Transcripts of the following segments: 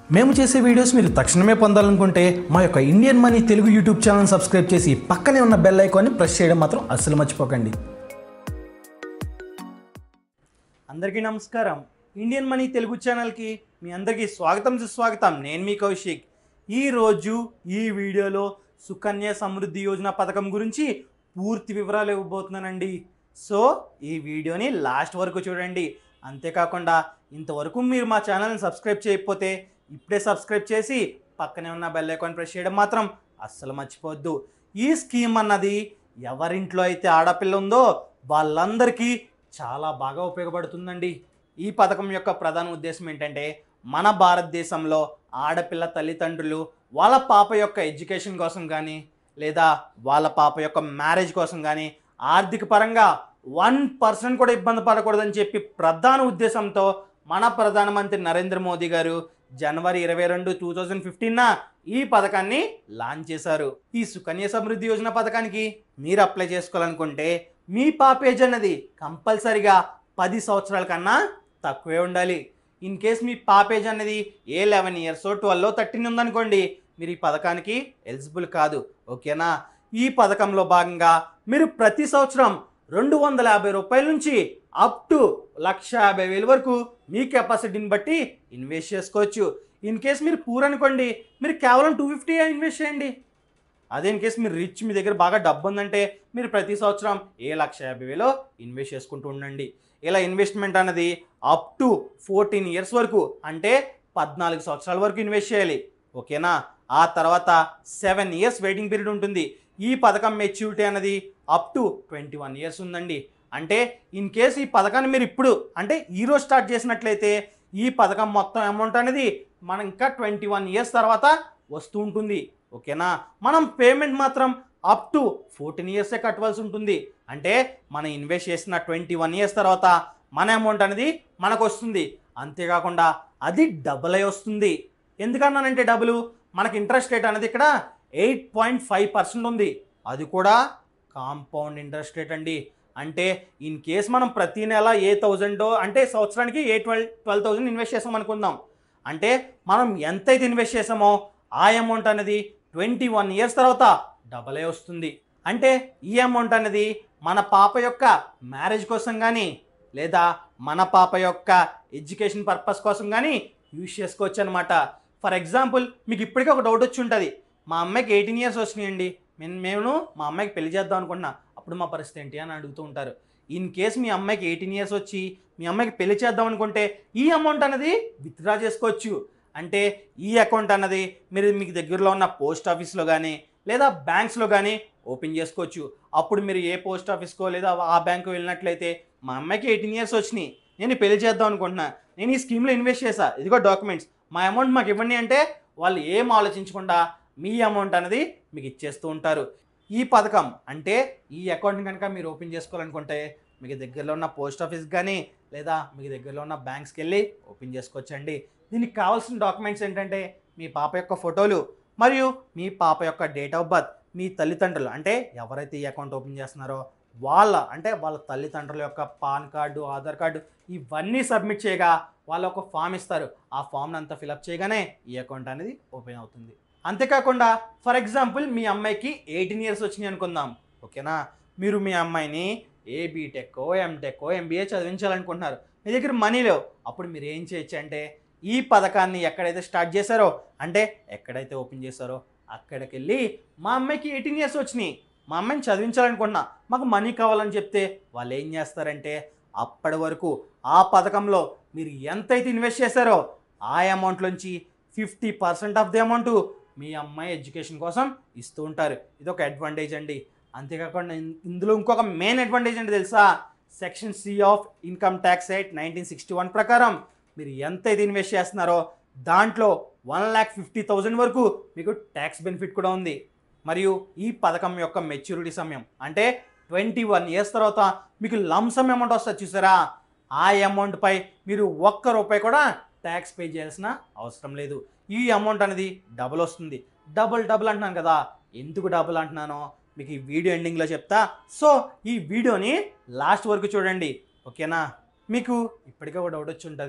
మేము చేసే వీడియోస్ మీరు తక్షణమే పొందాలనుకుంటే మా యొక్క Indian money Telugu YouTube channel subscribe చేసి పక్కనే ఉన్న బెల్ ఐకాన్ని ప్రెస్ చేయడం మాత్రం అస్సలు మర్చిపోకండి అందరికీ నమస్కారం ఇండియన్ మనీ తెలుగు ఛానల్కి మీ అందరికీ స్వాగతం సుస్వాగతం నేను మీ కౌశిక్ ఈరోజు ఈ వీడియోలో సుకన్య సమృద్ధి యోజన పథకం గురించి పూర్తి వివరాలు ఇవ్వబోతున్నానండి సో ఈ వీడియోని లాస్ట్ వరకు చూడండి అంతేకాకుండా ఇంతవరకు మీరు మా ఛానల్ని సబ్స్క్రైబ్ చేయకపోతే ఇప్పుడే సబ్స్క్రైబ్ చేసి పక్కనే ఉన్న బెల్ ఐకాన్ ప్రెస్ చేయడం మాత్రం అస్సలు మర్చిపోవద్దు ఈ స్కీమ్ అన్నది ఎవరింట్లో అయితే ఆడపిల్ల ఉందో వాళ్ళందరికీ చాలా బాగా ఉపయోగపడుతుందండి ఈ పథకం యొక్క ప్రధాన ఉద్దేశం ఏంటంటే మన భారతదేశంలో ఆడపిల్ల తల్లిదండ్రులు వాళ్ళ పాప యొక్క ఎడ్యుకేషన్ కోసం కానీ లేదా వాళ్ళ పాప యొక్క మ్యారేజ్ కోసం కానీ ఆర్థిక పరంగా వన్ పర్సెంట్ కూడా ఇబ్బంది పడకూడదని చెప్పి ప్రధాన ఉద్దేశంతో మన ప్రధానమంత్రి నరేంద్ర మోదీ గారు జనవరి ఇరవై రెండు టూ థౌజండ్ ఫిఫ్టీన్న ఈ పథకాన్ని లాంచ్ చేశారు ఈ సుకన్య సమృద్ధి యోజన పథకానికి మీరు అప్లై చేసుకోవాలనుకుంటే మీ పాపేజ్ అన్నది కంపల్సరిగా పది సంవత్సరాల కన్నా తక్కువే ఉండాలి ఇన్ కేస్ మీ పాపేజ్ అనేది a eleven years twelve thirteen ఉందనుకోండి మీరు ఈ పథకానికి ఎలిజిబుల్ కాదు ఓకేనా ఈ పథకంలో భాగంగా మీరు ప్రతి సంవత్సరం రెండు వందల యాభై రూపాయల నుంచి అప్ టు లక్ష యాభై వేల వరకు మీ కెపాసిటీని బట్టి ఇన్వెస్ట్ చేసుకోవచ్చు ఇన్ కేస్ మీరు పూర్ అనుకోండి మీరు కేవలం టూ ఫిఫ్టీ ఇన్వెస్ట్ చేయండి అదే ఇన్ కేస్ మీరు రిచ్ మీ దగ్గర బాగా డబ్బు ఉందంటే మీరు ప్రతి సంవత్సరం ఏ లక్ష యాభై వేలో ఇన్వెస్ట్ చేసుకుంటూ ఉండండి ఇలా ఇన్వెస్ట్మెంట్ అనేది అప్ టు ఫోర్టీన్ ఇయర్స్ వరకు అంటే పద్నాలుగు సంవత్సరాల వరకు ఇన్వెస్ట్ చేయాలి ఓకేనా ఆ తర్వాత సెవెన్ ఇయర్స్ వెయిటింగ్ పీరియడ్ ఉంటుంది ఈ పథకం మెచ్యూరిటీ అనేది up to twenty one years ఉందండి అంటే ఇన్ కేస్ ఈ పథకాన్ని మీరు ఇప్పుడు అంటే ఈరోజు స్టార్ట్ చేసినట్లయితే ఈ పథకం మొత్తం అమౌంట్ అనేది మనం ఇంకా ట్వంటీ వన్ ఇయర్స్ తర్వాత వస్తూ ఉంటుంది ఓకేనా మనం పేమెంట్ మాత్రం అప్ టు ఫోర్టీన్ ఇయర్సే కట్టవలసి ఉంటుంది అంటే మనం ఇన్వెస్ట్ చేసిన ట్వంటీ వన్ ఇయర్స్ తర్వాత మన అమౌంట్ అనేది మనకు వస్తుంది అంతేకాకుండా అది డబుల్ అయి వస్తుంది ఎందుకన్నానంటే డబుల్ మనకి ఇంట్రెస్ట్ రేట్ అనేది ఇక్కడ ఎయిట్ పాయింట్ ఫైవ్ పర్సెంట్ ఉంది అది కూడా కాంపౌండ్ ఇంట్రెస్ట్ రేట్ అండి అంటే ఇన్ కేస్ మనం ప్రతి నెల ఏ థౌజండ్ అంటే సంవత్సరానికి a twelve twelve thousand invest చేసాం అనుకుందాం అంటే మనం ఎంతైతే ఇన్వెస్ట్ చేసామో ఆ అమౌంట్ అనేది ట్వంటీ వన్ ఇయర్స్ తర్వాత డబల్ అయి వస్తుంది అంటే ఈ అమౌంట్ అనేది మన పాప యొక్క మ్యారేజ్ కోసం కానీ లేదా మన పాప యొక్క ఎడ్యుకేషన్ పర్పస్ కోసం కానీ యూజ్ చేసుకోవచ్చు అనమాట ఫర్ ఎగ్జాంపుల్ మీకు ఇప్పటికే ఒక డౌట్ వచ్చి ఉంటుంది మా అమ్మాయికి ఎయిటీన్ ఇయర్స్ వచ్చినాయండి మేము మేము మా అమ్మాయికి పెళ్లి చేద్దాం అనుకుంటున్నా అప్పుడు మా పరిస్థితి ఏంటి అని అడుగుతూ ఉంటారు ఇన్ కేస్ మీ అమ్మాయికి ఎయిటీన్ ఇయర్స్ వచ్చి మీ అమ్మాయికి పెళ్లి చేద్దాం అనుకుంటే ఈ అమౌంట్ అనేది విత్డ్రా చేసుకోవచ్చు అంటే ఈ అకౌంట్ అన్నది మీరు మీకు దగ్గరలో ఉన్న పోస్ట్ ఆఫీస్లో కానీ లేదా బ్యాంక్స్లో కానీ ఓపెన్ చేసుకోవచ్చు అప్పుడు మీరు ఏ పోస్ట్ ఆఫీస్కో లేదా ఆ బ్యాంకు వెళ్ళినట్లయితే మా అమ్మాయికి ఎయిటీన్ ఇయర్స్ వచ్చినాయి నేను పెళ్లి చేద్దాం అనుకుంటున్నా నేను ఈ స్కీమ్లో ఇన్వెస్ట్ చేశా ఇదిగో డాక్యుమెంట్స్ మా అమౌంట్ మాకు ఇవ్వండి అంటే వాళ్ళు ఏం ఆలోచించకుండా మీ అమౌంట్ అనేది మీకు ఇచ్చేస్తూ ఉంటారు ఈ పథకం అంటే ఈ అకౌంట్ కనుక మీరు ఓపెన్ చేసుకోవాలనుకుంటే మీకు దగ్గరలో ఉన్న పోస్ట్ ఆఫీస్ కానీ లేదా మీకు దగ్గరలో ఉన్న బ్యాంక్స్కి వెళ్ళి ఓపెన్ చేసుకోవచ్చండి దీనికి కావాల్సిన డాక్యుమెంట్స్ ఏంటంటే మీ పాప యొక్క ఫోటోలు మరియు మీ పాప యొక్క డేట్ ఆఫ్ బర్త్ మీ తల్లిదండ్రులు అంటే ఎవరైతే ఈ అకౌంట్ ఓపెన్ చేస్తున్నారో వాళ్ళ అంటే వాళ్ళ తల్లిదండ్రుల యొక్క పాన్ కార్డు ఆధార్ కార్డు ఇవన్నీ సబ్మిట్ చేయగా వాళ్ళు ఒక ఫామ్ ఇస్తారు ఆ ఫామ్ని అంతా ఫిలప్ చేయగానే ఈ అకౌంట్ అనేది ఓపెన్ అవుతుంది అంతేకాకుండా ఫర్ ఎగ్జాంపుల్ మీ అమ్మాయికి ఎయిటీన్ ఇయర్స్ వచ్చినాయి అనుకుందాం ఓకేనా మీరు మీ అమ్మాయిని ఏ బీటెక్కో ఎంటెక్కో ఎంబీఏ చదివించాలనుకుంటున్నారు మీ దగ్గర మనీ లేవు అప్పుడు మీరు ఏం చేయొచ్చు అంటే ఈ పథకాన్ని ఎక్కడైతే స్టార్ట్ చేశారో అంటే ఎక్కడైతే ఓపెన్ చేశారో అక్కడికి వెళ్ళి మా అమ్మాయికి ఎయిటీన్ ఇయర్స్ వచ్చినాయి మా అమ్మాయిని చదివించాలనుకుంటున్నా మాకు మనీ కావాలని చెప్తే వాళ్ళు ఏం చేస్తారంటే అప్పటి వరకు ఆ పథకంలో మీరు ఎంతైతే ఇన్వెస్ట్ చేశారో ఆ అమౌంట్లోంచి fifty percent of the amount మీ అమ్మాయి ఎడ్యుకేషన్ కోసం ఇస్తూ ఉంటారు ఇది ఒక అడ్వాంటేజ్ అండి అంతేకాకుండా ఇన్- ఇందులో ఇంకొక మెయిన్ అడ్వాంటేజ్ అంటే తెలుసా section C of income tax act nineteen sixty one ప్రకారం మీరు ఎంతైతే ఇన్వెస్ట్ చేస్తున్నారో దాంట్లో వన్ ల్యాక్ ఫిఫ్టీ థౌజండ్ వరకు మీకు ట్యాక్స్ బెనిఫిట్ కూడా ఉంది మరియు ఈ పథకం యొక్క మెచ్యూరిటీ సమయం అంటే ట్వంటీ వన్ ఇయర్స్ తర్వాత మీకు లంసమ్ అమౌంట్ వస్తుంది చూసారా ఆ అమౌంట్పై మీరు ఒక్క రూపాయి కూడా ట్యాక్స్ పే చేయాల్సిన అవసరం లేదు ఈ అమౌంట్ అనేది డబుల్ వస్తుంది డబుల్ డబుల్ అంటున్నాను కదా ఎందుకు డబుల్ అంటున్నానో మీకు ఈ వీడియో ఎండింగ్లో చెప్తా సో ఈ వీడియోని లాస్ట్ వరకు చూడండి ఓకేనా మీకు ఇప్పటికే ఒక డౌట్ వచ్చి ఉంటుంది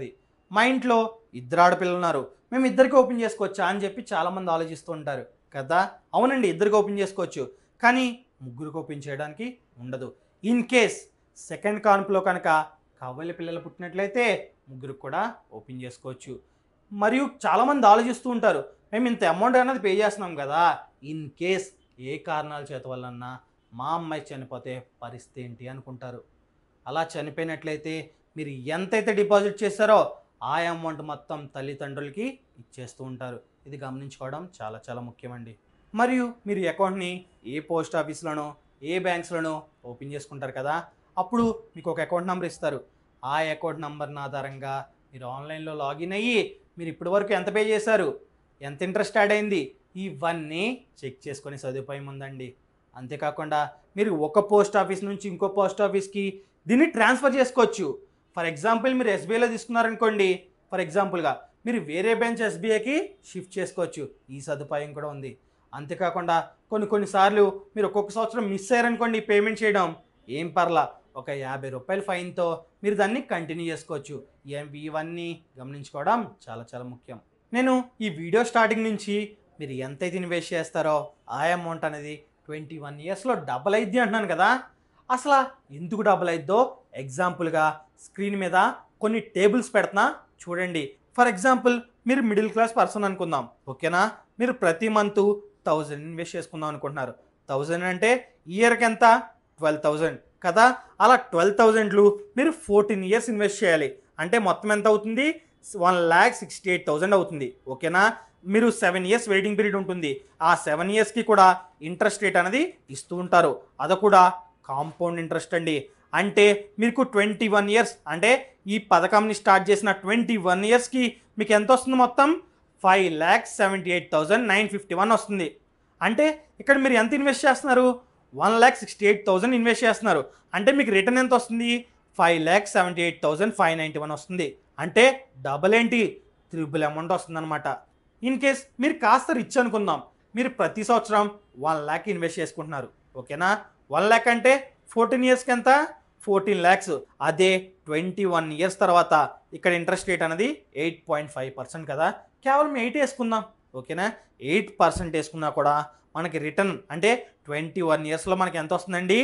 మా ఇంట్లో ఇద్దరు ఆడపిల్లలు ఉన్నారు మేము ఇద్దరికి ఓపెన్ చేసుకోవచ్చా అని చెప్పి చాలామంది ఆలోచిస్తూ ఉంటారు కదా అవునండి ఇద్దరికి ఓపెన్ చేసుకోవచ్చు కానీ ముగ్గురికి ఓపెన్ చేయడానికి ఉండదు ఇన్ కేస్ సెకండ్ కాన్పులో కనుక కవ్వలి పిల్లలు పుట్టినట్లయితే ముగ్గురికి కూడా ఓపెన్ చేసుకోవచ్చు మరియు చాలామంది ఆలోచిస్తూ ఉంటారు మేము ఇంత అమౌంట్ అనేది పే చేస్తున్నాం కదా ఇన్ కేస్ ఏ కారణాల చేత వల్లన్నా మా అమ్మాయి చనిపోతే పరిస్థితి ఏంటి అనుకుంటారు అలా చనిపోయినట్లయితే మీరు ఎంతైతే డిపాజిట్ చేశారో ఆ అమౌంట్ మొత్తం తల్లిదండ్రులకి ఇచ్చేస్తూ ఉంటారు ఇది గమనించుకోవడం చాలా చాలా ముఖ్యమండి మరియు మీరు ఈ అకౌంట్ని ఏ పోస్ట్ ఆఫీస్లోనో ఏ బ్యాంక్స్లోనో ఓపెన్ చేసుకుంటారు కదా అప్పుడు మీకు ఒక అకౌంట్ నెంబర్ ఇస్తారు ఆ అకౌంట్ నెంబర్ని ఆధారంగా మీరు ఆన్లైన్లో లాగిన్ అయ్యి మీరు ఇప్పటి వరకు ఎంత పే చేశారు ఎంత ఇంట్రెస్ట్ యాడ్ అయింది ఇవన్నీ చెక్ చేసుకొని సదుపాయం ఉందండి అంతేకాకుండా మీరు ఒక పోస్ట్ ఆఫీస్ నుంచి ఇంకో పోస్ట్ ఆఫీస్కి దీన్ని ట్రాన్స్ఫర్ చేసుకోవచ్చు ఫర్ ఎగ్జాంపుల్ మీరు ఎస్బీఐలో తీసుకున్నారనుకోండి ఫర్ ఎగ్జాంపుల్గా మీరు వేరే బెంచ్ ఎస్బీఐకి షిఫ్ట్ చేసుకోవచ్చు ఈ సదుపాయం కూడా ఉంది అంతేకాకుండా కొన్ని కొన్నిసార్లు మీరు ఒక్కొక్క సంవత్సరం మిస్ అయ్యారనుకోండి పేమెంట్ చేయడం ఏం పర్లా ఒక యాభై రూపాయల ఫైన్తో మీరు దాన్ని కంటిన్యూ చేసుకోవచ్చు ఏం- ఇవన్నీ గమనించుకోవడం చాలా చాలా ముఖ్యం నేను ఈ వీడియో స్టార్టింగ్ నుంచి మీరు ఎంతైతే ఇన్వెస్ట్ చేస్తారో ఆ అమౌంట్ అనేది ట్వంటీ వన్ ఇయర్స్లో డబల్ అయిద్ది అంటున్నాను కదా అసలు ఎందుకు డబల్ అయిద్దో ఎగ్జాంపుల్గా స్క్రీన్ మీద కొన్ని టేబుల్స్ పెడుతున్నా చూడండి ఫర్ ఎగ్జాంపుల్ మీరు మిడిల్ క్లాస్ పర్సన్ అనుకుందాం ఓకేనా మీరు ప్రతి మంత్ థౌజండ్ ఇన్వెస్ట్ చేసుకుందాం అనుకుంటున్నారు థౌజండ్ అంటే ఇయర్కి ఎంత ట్వెల్వ్ థౌజండ్ కదా అలా ట్వెల్వ్ థౌజండ్లు మీరు ఫోర్టీన్ ఇయర్స్ ఇన్వెస్ట్ చేయాలి అంటే మొత్తం ఎంత అవుతుంది one lakh sixty eight thousand అవుతుంది ఓకేనా మీరు సెవెన్ ఇయర్స్ వెయిటింగ్ పీరియడ్ ఉంటుంది ఆ సెవెన్ ఇయర్స్కి కూడా ఇంట్రెస్ట్ రేట్ అనేది ఇస్తూ ఉంటారు అది కూడా కాంపౌండ్ ఇంట్రెస్ట్ అండి అంటే మీకు ట్వంటీ వన్ ఇయర్స్ అంటే ఈ పథకంని స్టార్ట్ చేసిన ట్వంటీ వన్ ఇయర్స్కి మీకు ఎంత వస్తుంది మొత్తం five lakhs seventy eight thousand nine fifty one వస్తుంది అంటే ఇక్కడ మీరు ఎంత ఇన్వెస్ట్ చేస్తున్నారు one lakh sixty eight thousand invest చేస్తున్నారు అంటే మీకు రిటర్న్ ఎంత వస్తుంది five lakhs seventy eight thousand five ninety one వస్తుంది అంటే డబల్ ఏంటి త్రిబుల్ అమౌంట్ వస్తుందన్నమాట ఇన్ కేస్ మీరు కాస్త రిచ్ అనుకుందాం మీరు ప్రతి సంవత్సరం వన్ ల్యాక్ ఇన్వెస్ట్ చేసుకుంటున్నారు ఓకేనా వన్ ల్యాక్ అంటే ఫోర్టీన్ ఇయర్స్కి ఎంత ఫోర్టీన్ ల్యాక్స్ అదే ట్వంటీ వన్ ఇయర్స్ తర్వాత ఇక్కడ ఇంట్రెస్ట్ రేట్ అనేది ఎయిట్ పాయింట్ ఫైవ్ పర్సెంట్ కదా కేవలం ఎయిట్ వేసుకుందాం ఓకేనా ఎయిట్ పర్సెంట్ వేసుకున్నా కూడా మనకి రిటర్న్ అంటే ట్వంటీ వన్ ఇయర్స్లో మనకి ఎంత వస్తుందండి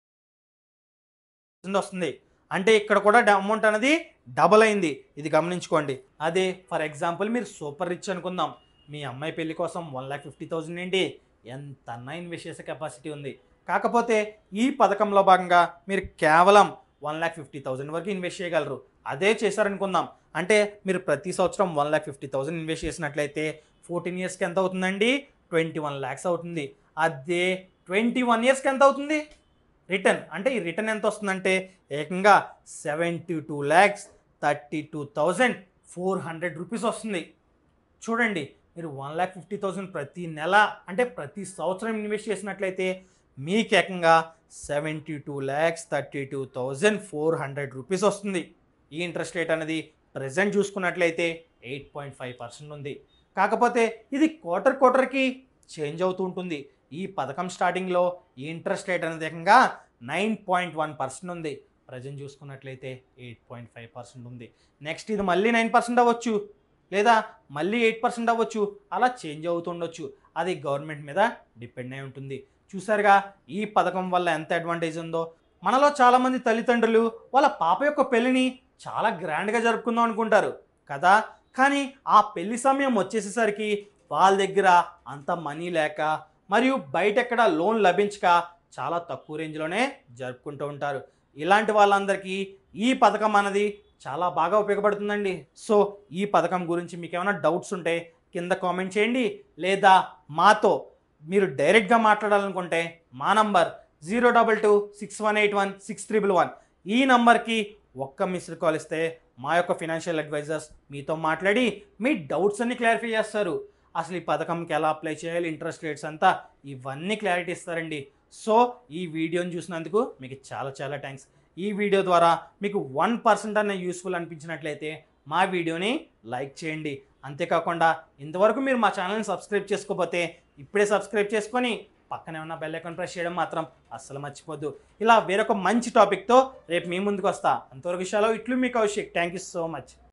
వస్తుంది అంటే ఇక్కడ కూడా అమౌంట్ అనేది డబల్ అయింది ఇది గమనించుకోండి అదే ఫర్ ఎగ్జాంపుల్ మీరు సూపర్ రిచ్ అనుకుందాం మీ అమ్మాయి పెళ్లి కోసం వన్ ల్యాక్ ఫిఫ్టీ థౌసండ్ ఏంటి ఎంత అన్నా ఇన్వెస్ట్ చేసే కెపాసిటీ ఉంది కాకపోతే ఈ పథకంలో భాగంగా మీరు కేవలం వన్ ల్యాక్ ఫిఫ్టీ థౌసండ్ వరకు ఇన్వెస్ట్ చేయగలరు అదే చేశారనుకుందాం అంటే మీరు ప్రతి సంవత్సరం one lakh fifty thousand invest చేసినట్లయితే ఫోర్టీన్ ఇయర్స్కి ఎంత అవుతుందండి ట్వంటీ వన్ ల్యాక్స్ అవుతుంది అదే ట్వంటీ వన్ ఇయర్స్కి ఎంత అవుతుంది రిటర్న్ అంటే ఈ రిటర్న్ ఎంత వస్తుందంటే ఏకంగా seventy two lakhs thirty two thousand four hundred rupees వస్తుంది చూడండి మీరు వన్ ల్యాక్ ఫిఫ్టీ థౌసండ్ ప్రతి నెల అంటే ప్రతి సంవత్సరం ఇన్వెస్ట్ చేసినట్లయితే మీకు ఏకంగా seventy two lakhs thirty two thousand four hundred rupees వస్తుంది ఈ ఇంట్రెస్ట్ రేట్ అనేది ప్రజెంట్ చూసుకున్నట్లయితే ఎయిట్ పాయింట్ ఫైవ్ పర్సెంట్ ఉంది కాకపోతే ఇది క్వార్టర్ క్వార్టర్కి చేంజ్ అవుతూ ఉంటుంది ఈ పథకం స్టార్టింగ్లో ఈ ఇంట్రెస్ట్ రేట్ అనేది ఏకంగా నైన్ పాయింట్ వన్ పర్సెంట్ ఉంది ప్రజెంట్ చూసుకున్నట్లయితే ఎయిట్ పాయింట్ ఫైవ్ పర్సెంట్ ఉంది నెక్స్ట్ ఇది మళ్ళీ నైన్ పర్సెంట్ అవ్వచ్చు లేదా మళ్ళీ ఎయిట్ పర్సెంట్ అవ్వచ్చు అలా చేంజ్ అవుతుండొచ్చు అది గవర్నమెంట్ మీద డిపెండ్ అయి ఉంటుంది చూసారుగా ఈ పథకం వల్ల ఎంత అడ్వాంటేజ్ ఉందో మనలో చాలామంది తల్లిదండ్రులు వాళ్ళ పాప యొక్క పెళ్ళిని చాలా గ్రాండ్గా జరుపుకుందాం అనుకుంటారు కదా కానీ ఆ పెళ్లి సమయం వచ్చేసేసరికి వాళ్ళ దగ్గర అంత మనీ లేక మరియు బయట ఎక్కడ లోన్ లభించక చాలా తక్కువ రేంజ్లోనే జరుపుకుంటూ ఉంటారు ఇలాంటి వాళ్ళందరికీ ఈ పథకం అనేది చాలా బాగా ఉపయోగపడుతుందండి సో ఈ పథకం గురించి మీకు ఏమైనా డౌట్స్ ఉంటే కింద కామెంట్ చేయండి లేదా మాతో మీరు డైరెక్ట్గా మాట్లాడాలనుకుంటే మా number zero double two six one eight one six triple one ఈ నంబర్కి ఒక్క మిస్డ్ కాల్ ఇస్తే మా యొక్క ఫినాన్షియల్ అడ్వైజర్స్ మీతో మాట్లాడి మీ డౌట్స్ అన్ని క్లారిఫై చేస్తారు అసలు ఈ పథకంకి ఎలా అప్లై చేయాలి ఇంట్రెస్ట్ రేట్స్ అంతా ఇవన్నీ క్లారిటీ ఇస్తారండి సో ఈ వీడియోని చూసినందుకు మీకు చాలా చాలా థ్యాంక్స్ ఈ వీడియో ద్వారా మీకు వన్ పర్సెంట్ అన్న యూస్ఫుల్ అనిపించినట్లయితే మా వీడియోని లైక్ చేయండి అంతేకాకుండా ఇంతవరకు మీరు మా ఛానల్ని సబ్స్క్రైబ్ చేసుకోకపోతే ఇప్పుడే సబ్స్క్రైబ్ చేసుకొని పక్కనే ఉన్న బెల్ ఐకాన్ ప్రెస్ చేయడం మాత్రం అస్సలు మర్చిపోద్దు ఇలా వేరొక మంచి టాపిక్తో రేపు మీ ముందుకు వస్తా అంతవరకు విషయాలు ఇట్లు మీ Kaushik thank you so much